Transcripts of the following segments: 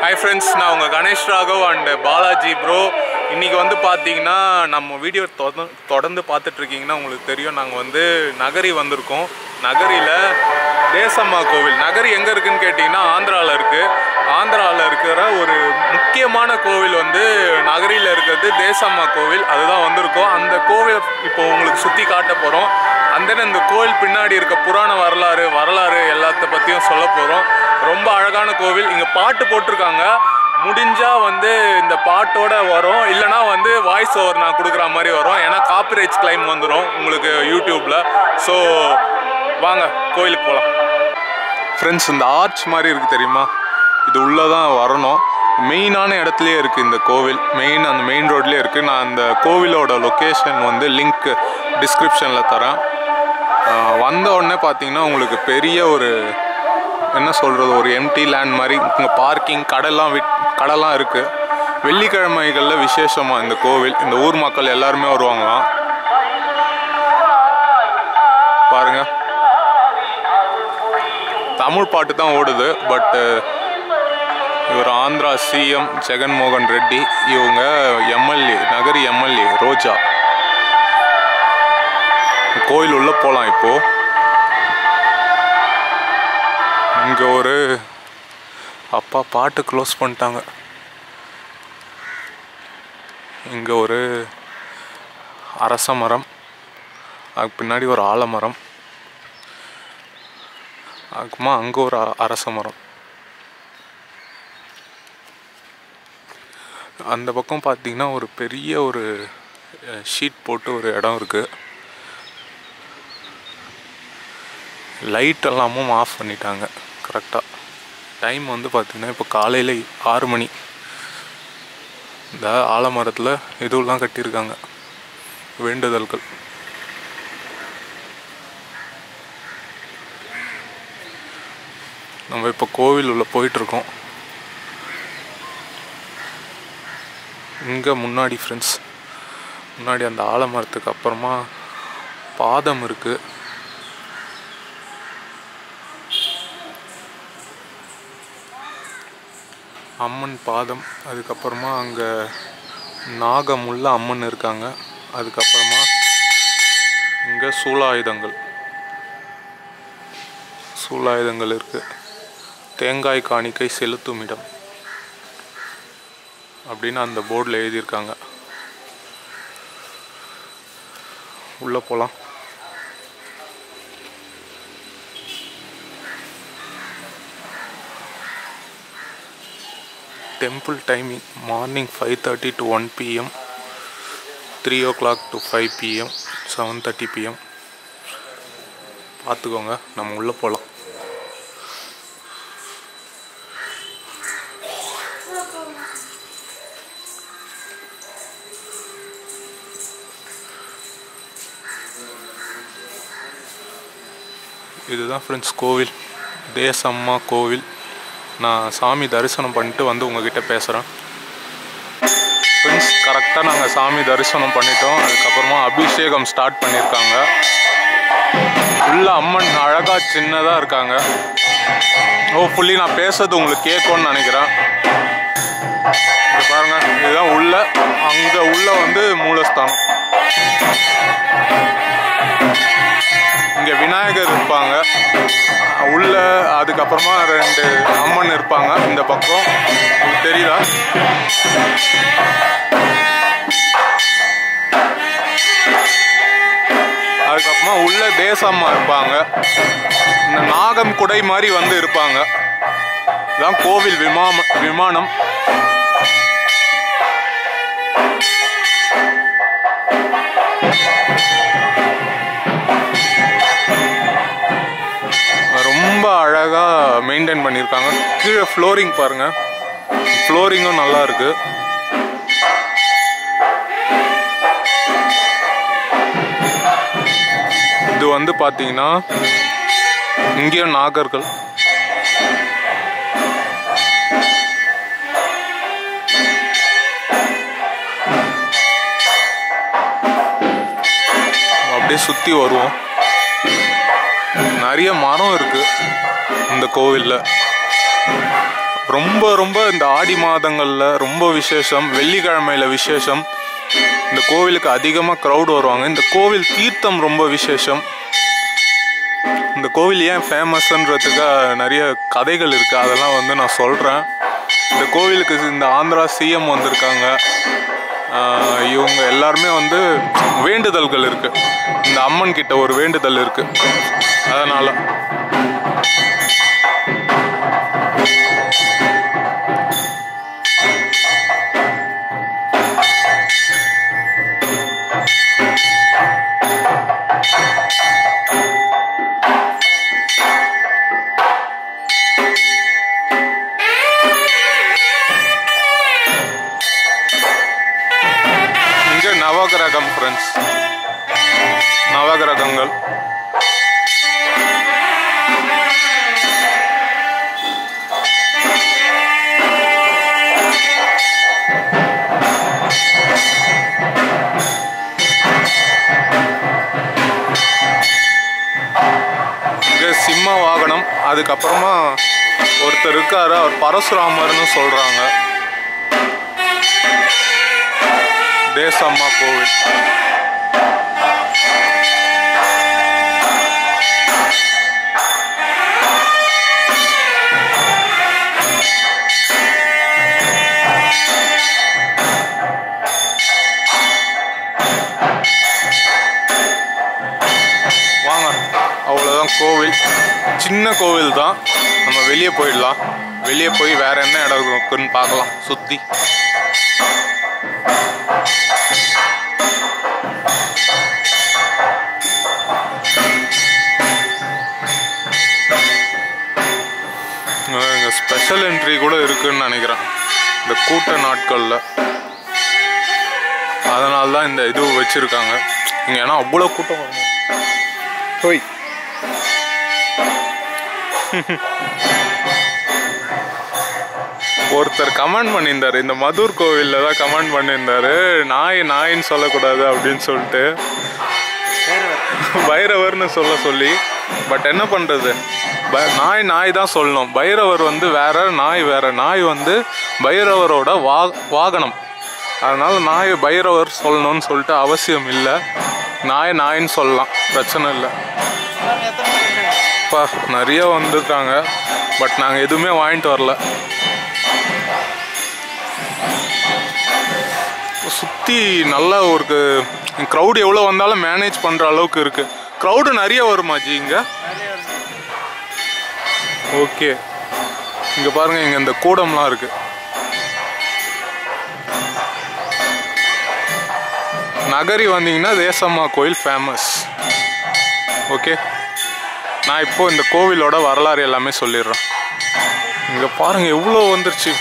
hi friends நான் உங்கள் Ganesh Raghav and Balaji bro இன்றைக்கி வந்து பார்த்தீங்கன்னா நம்ம வீடியோ தொடர்ந்து தொடர்ந்து பார்த்துட்டு இருக்கீங்கன்னா உங்களுக்கு தெரியும் நாங்கள் வந்து நகரி வந்திருக்கோம் நகரியில் தேசம்மா கோவில் நகரி எங்கே இருக்குன்னு கேட்டிங்கன்னா ஆந்திராவில் இருக்குது ஆந்திராவில் இருக்கிற ஒரு முக்கியமான கோவில் வந்து நகரியில் இருக்கிறது தேசம்மா கோவில் அதுதான் வந்திருக்கோம் அந்த கோவில் இப்போ உங்களுக்கு சுற்றி காட்ட போகிறோம் அந்த இந்த கோவில் பின்னாடி இருக்க புராண வரலாறு வரலாறு எல்லாத்த பற்றியும் சொல்ல போகிறோம் ரொம்ப அழகான கோவில் இங்கே பாட்டு போட்டிருக்காங்க முடிஞ்சா வந்து இந்த பாட்டோட வரும் இல்லைனா வந்து வாய்ஸ் ஓவர் நான் கொடுக்குற மாதிரி வரும் ஏன்னா காப்பிரைட்ஸ் கிளைம் வந்துடும் உங்களுக்கு யூடியூப்பில் ஸோ வாங்க கோயிலுக்கு போகலாம் ஃப்ரெண்ட்ஸ் இந்த ஆர்ச் மாதிரி இருக்குது தெரியுமா இது உள்ளே தான் வரணும் மெயினான இடத்துலயே இருக்குது இந்த கோவில் மெயின் அந்த மெயின் ரோட்லேயே இருக்குது நான் அந்த கோவிலோட லொக்கேஷன் வந்து லிங்க் டிஸ்கிரிப்ஷனில் தரேன் ஆஹ் வந்த உடனே பார்த்தீங்கன்னா உங்களுக்கு பெரிய ஒரு என்ன சொல்கிறது ஒரு எம்டி லேண்ட் மாதிரி இங்கே பார்க்கிங் கடைலாம் விட் கடைலாம் இருக்குது வெள்ளிக்கிழமைகளில் விசேஷமாக இந்த கோவில் இந்த ஊர் மக்கள் எல்லாருமே வருவாங்களாம் பாருங்க தமிழ் பாட்டு தான் ஓடுது பட்டு இவர் ஆந்திரா சிஎம் ஜெகன்மோகன் ரெட்டி இவங்க எம்எல்ஏ நகரி எம்எல்ஏ ரோஜா கோயில் உள்ள போகலாம் இப்போ இங்கே ஒரு அப்பா பாட்டு க்ளோஸ் பண்ணிட்டாங்க இங்கே ஒரு அரச மரம் அதுக்கு பின்னாடி ஒரு ஆலமரம் அதுக்குமா அங்கே ஒரு அ- அரச மரம் அந்த பக்கம் பார்த்தீங்கன்னா ஒரு பெரிய ஒரு ஷீட் போட்டு ஒரு இடம் இருக்குது லைட் எல்லாமும் ஆஃப் பண்ணிட்டாங்க கரெக்டாக டைம் வந்து பார்த்திங்கன்னா இப்போ காலையில் ஆறு மணி இந்த ஆலமரத்தில் இதுவெல்லாம் கட்டியிருக்காங்க வேண்டுதல்கள் நம்ம இப்போ கோவில் உள்ள போயிட்டுருக்கோம் இங்கே முன்னாடி ஃப்ரெண்ட்ஸ் முன்னாடி அந்த ஆலமரத்துக்கு அப்புறமா பாதம் இருக்குது அம்மன் பாதம் அதுக்கப்புறமா அங்கே நாகமுள்ள அம்மன் இருக்காங்க அதுக்கப்புறமா இங்கே சூலாயுதங்கள் சூலாயுதங்கள் இருக்கு தேங்காய் காணிக்கை செலுத்தும் இடம் அப்படின்னு அந்த போர்டில் எழுதியிருக்காங்க உள்ளே போகலாம் temple timing morning five thirty to one PM three o'clock to five PM seven thirty PM பார்த்துக்கோங்க நம்ம உள்ளே போகலாம் இதுதான் ஃப்ரெண்ட்ஸ் கோவில் தேசம்மா கோவில் நான் சாமி தரிசனம் பண்ணிட்டு வந்து உங்ககிட்ட பேசுகிறேன் ஃப்ரெண்ட்ஸ் கரெக்டாக நாங்கள் சாமி தரிசனம் பண்ணிட்டோம் அதுக்கப்புறமா அபிஷேகம் ஸ்டார்ட் பண்ணியிருக்காங்க உள்ள அம்மன் அழகாக சின்னதாக இருக்காங்க ஓ புள்ளி நான் பேசுறது உங்களுக்கு கேட்கும்னு நினைக்கிறேன் இங்க பாருங்க இதுதான் உள்ள அங்கே உள்ள வந்து மூலஸ்தானம் இங்கே விநாயகர் இருப்பாங்க உள்ள அதுக்கப்புறமா ரெண்டு அம்மன் இருப்பாங்க இந்த பக்கம் உங்களுக்கு தெரியுதா அதுக்கப்புறமா உள்ள தேசம்மா இருப்பாங்க இந்த நாகம் குடை மாதிரி வந்து இருப்பாங்க இதுதான் கோவில் விமாம விமானம் ரொம்ப அழகா மெயின்டைன் பண்ணியிருக்காங்க கீழே ஃப்ளோரிங் பாருங்க ஃப்ளோரிங்கும் நல்லா இருக்கு இது வந்து பார்த்தீங்கன்னா இங்கேயும் நாகர்கள் அப்படியே சுற்றி வருவோம் நிறைய மரம் இருக்கு இந்த கோவிலில் ரொம்ப ரொம்ப இந்த ஆடி மாதங்களில் ரொம்ப விசேஷம் வெள்ளிக்கிழமையில் விசேஷம் இந்த கோவிலுக்கு அதிகமாக க்ரௌட் வருவாங்க இந்த கோவில் தீர்த்தம் ரொம்ப விசேஷம் இந்த கோவில் ஏன் ஃபேமஸ்ன்றதுக்கு நிறைய கதைகள் இருக்குது அதெல்லாம் வந்து நான் சொல்கிறேன் இந்த கோவிலுக்கு இந்த ஆந்திரா சிஎம் வந்திருக்காங்க ஆஹ் இவங்க எல்லாருமே வந்து வேண்டுதல்கள் இருக்குது இந்த அம்மன் கிட்ட ஒரு வேண்டுதல் இருக்குது அதனால் இங்கே நவகிரகம் ஃப்ரெண்ட்ஸ் நவகிரகங்கள் இங்கே சிம்ம வாகனம் அதுக்கப்புறமா ஒருத்தர் இருக்காரு அவர் பரசுராமர்னு சொல்கிறாங்க தேசம்மா கோவில் வாங்க அவ்வளோதான் கோவில் சின்ன கோவில் தான் நம்ம வெளியே போயிடலாம் வெளியே போய் வேற என்ன இடம் இருக்குன்னு பார்க்கலாம் சுற்றி இங்கே ஸ்பெஷல் என்ட்ரி கூட இருக்குன்னு நினைக்கிறேன் இந்த கூட்ட நாட்களில் அதனால தான் இந்த இது வச்சுருக்காங்க இங்கே ஏன்னா அவ்வளோ கூட்டம் வரும் போய் ஒருத்தர் கமெண்ட் பண்ணியிருந்தாரு இந்த மதுர் கோவிலில் தான் கமெண்ட் பண்ணியிருந்தாரு நாய் நாயின்னு சொல்லக்கூடாது அப்படின்னு சொல்லிட்டு பைரவர்னு சொல்ல சொல்லி பட் என்ன பண்ணுறது ப நாய் நாய் தான் சொல்லணும் பைரவர் வந்து வேற நாய் வேற நாய் வந்து பைரவரோட வா வாகனம் அதனால் நாய் பைரவர் சொல்லணும்னு சொல்லிட்டு அவசியம் இல்லை நாய் நாயின்னு சொல்லலாம் பிரச்சனை இல்லை அப்பா நிறைய வந்திருக்காங்க பட் நாங்கள் எதுவுமே வாங்கிட்டு வரல சுற்றி நல்ல ஒரு க்ரௌட் எவ்வளோ வந்தாலும் மேனேஜ் பண்ணுற அளவுக்கு இருக்குது க்ரௌடு நிறைய வருமா ஜி இங்கே ஓகே இங்கே பாருங்கள் இங்கே இந்த கூடம்லாம் இருக்குது நகரி வந்தீங்கன்னா தேசம்மா கோயில் ஃபேமஸ் ஓகே நான் இப்போ இந்த கோவிலோட வரலாறு எல்லாமே சொல்லிடுறேன் இங்கே பாருங்க எவ்வளோ வந்துருச்சு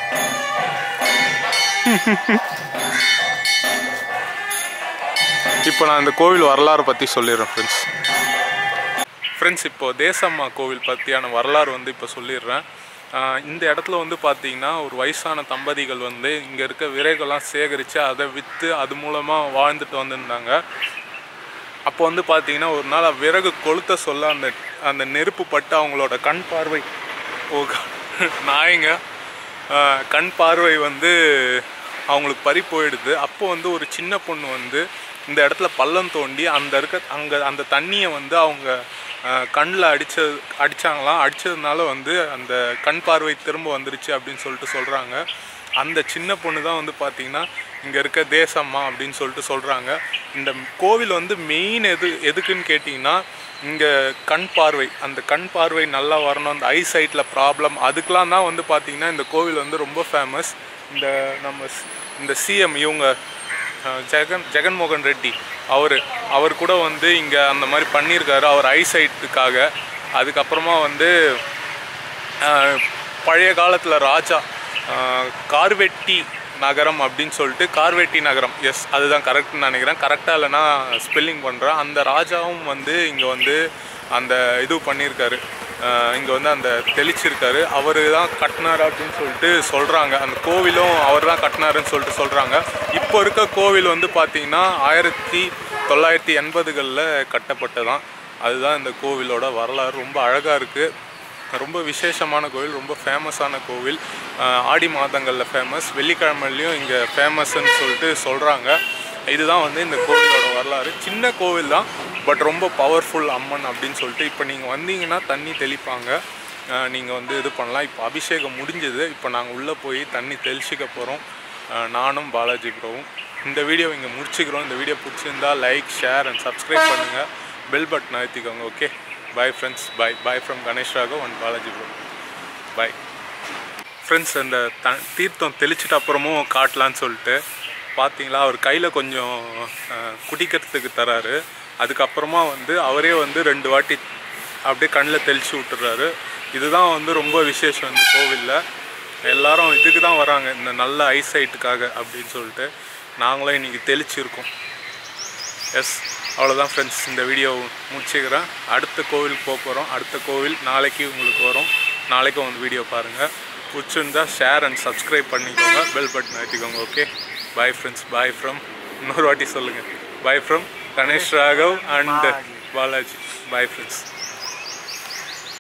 இப்போ நான் இந்த கோவில் வரலாறு பற்றி சொல்லிடுறேன் ஃப்ரெண்ட்ஸ் ஃப்ரெண்ட்ஸ் இப்போ தேசம்மா கோவில் பற்றியான வரலாறு வந்து இப்போ சொல்லிடுறேன் ஆஹ் இந்த இடத்துல வந்து பார்த்தீங்கன்னா ஒரு வயசான தம்பதிகள் வந்து இங்கே இருக்க விறகுலாம் சேகரித்து அதை விற்று அது மூலமாக வாழ்ந்துட்டு வந்திருந்தாங்க அப்போ வந்து பார்த்தீங்கன்னா ஒரு நாள் விறகு கொளுத்த சொல்ல அந்த அந்த நெருப்பு பட்டு அவங்களோட கண் பார்வை ஓ நாய்ங்க ஆஹ் கண் பார்வை வந்து அவங்களுக்கு பறி போயிடுது அப்போ வந்து ஒரு சின்ன பொண்ணு வந்து இந்த இடத்துல பள்ளம் தோண்டி அந்த இருக்க அங்கே அந்த தண்ணியை வந்து அவங்க கண்ணில் அடிச்ச அடித்தாங்களாம் அடித்ததுனால வந்து அந்த கண் பார்வை திரும்ப வந்துருச்சு அப்படின்னு சொல்லிட்டு சொல்கிறாங்க அந்த சின்ன பொண்ணு தான் வந்து பார்த்தீங்கன்னா இங்கே இருக்க தேசம்மா அப்படின்னு சொல்லிட்டு சொல்கிறாங்க இந்த கோவில் வந்து மெயின் எது எதுக்குன்னு கேட்டிங்கன்னா இங்கே கண் பார்வை அந்த கண் பார்வை நல்லா வரணும் அந்த ஐ சைட்டில் ப்ராப்ளம் அதுக்கெலாம் தான் வந்து பார்த்திங்கன்னா இந்த கோவில் வந்து ரொம்ப ஃபேமஸ் இந்த நம்ம ஸ்- இந்த சிஎம் இவங்க அஹ், ஜெகன் ஜெகன்மோகன் ரெட்டி அவர் அவர் கூட வந்து இங்கே அந்த மாதிரி பண்ணியிருக்காரு அவர் ஐ சைட்டுக்காக அதுக்கப்புறமா வந்து ஆஹ் பழைய காலத்தில் ராஜா ஆஹ் கார்வெட்டி நகரம் அப்படின்னு சொல்லிட்டு கார்வெட்டி நகரம் எஸ் அதுதான் கரெக்ட்னு நினைக்கிறேன் கரெக்டாக இல்லைன்னா ஸ்பெல்லிங் பண்ணுறேன் அந்த ராஜாவும் வந்து இங்கே வந்து அந்த இது பண்ணியிருக்காரு இங்கே வந்து அந்த தெளிச்சிருக்காரு அவர் தான் கட்டினார் அப்படின்னு சொல்லிட்டு சொல்கிறாங்க அந்த கோவிலும் அவர் தான் கட்டினாருன்னு சொல்லிட்டு சொல்கிறாங்க இப்போ இருக்க கோவில் வந்து பார்த்திங்கன்னா ஆயிரத்தி தொள்ளாயிரத்தி எண்பதுகளில் கட்டப்பட்டதான் அதுதான் இந்த கோவிலோட வரலாறு ரொம்ப அழகாக இருக்குது ரொம்ப விசேஷமான கோவில் ரொம்ப ஃபேமஸான கோவில் அஹ் ஆடி மாதங்களில் ஃபேமஸ் வெள்ளிக்கிழமைலையும் இங்கே ஃபேமஸ்ன்னு சொல்லிட்டு சொல்கிறாங்க இதுதான் வந்து இந்த கோவிலோட வரலாறு சின்ன கோவில் தான் பட் ரொம்ப பவர்ஃபுல் அம்மன் அப்படின்னு சொல்லிட்டு இப்போ நீங்கள் வந்தீங்கன்னா தண்ணி தெளிப்பாங்க நீங்கள் வந்து இது பண்ணலாம் இப்போ அபிஷேகம் முடிஞ்சது இப்போ நாங்கள் உள்ளே போய் தண்ணி தெளிச்சிக்க போகிறோம் நானும் பாலாஜி ப்ரோவும் இந்த வீடியோ இங்கே முடிச்சுக்கிறோம் இந்த வீடியோ பிடிச்சிருந்தா லைக் ஷேர் அண்ட் சப்ஸ்கிரைப் பண்ணுங்கள் பெல் பட்டன் அழுத்திக்கோங்க okay bye friends bye bye from Ganesh Raghav and Balaji bro bye friends அந்த த தீர்த்தம் தெளிச்சிட்ட அப்புறமும் காட்டலான்னு சொல்லிட்டு பார்த்தீங்களா அவர் கையில் கொஞ்சம் அஹ், குடிக்கிறதுக்கு தராரு அதுக்கப்புறமா வந்து அவரே வந்து ரெண்டு வாட்டி அப்படியே கண்ணில் தெளிச்சு விட்டுறாரு இதுதான் வந்து ரொம்ப விசேஷம் இந்த கோவிலில் எல்லாரும் இதுக்கு தான் வராங்க இந்த நல்ல ஐசைட்டுக்காக அப்படின்னு சொல்லிட்டு நாங்களும் இன்றைக்கி தெளிச்சிருக்கோம் எஸ் அவ்வளோதான் ஃப்ரெண்ட்ஸ் இந்த வீடியோ முடிச்சுக்கிறேன் அடுத்த கோவிலுக்கு போக போகிறோம் அடுத்த கோவில் நாளைக்கு உங்களுக்கு வரும் நாளைக்கும் வந்து வீடியோ பாருங்கள் பிடிச்சிருந்தா ஷேர் அண்ட் சப்ஸ்கிரைப் பண்ணிக்கோங்க பெல் பட்டன் அழுத்திக்கோங்க okay bye friends bye from இன்னொரு வாட்டி சொல்லுங்கள் bye from Ganesh Raghav and Balaji bye friends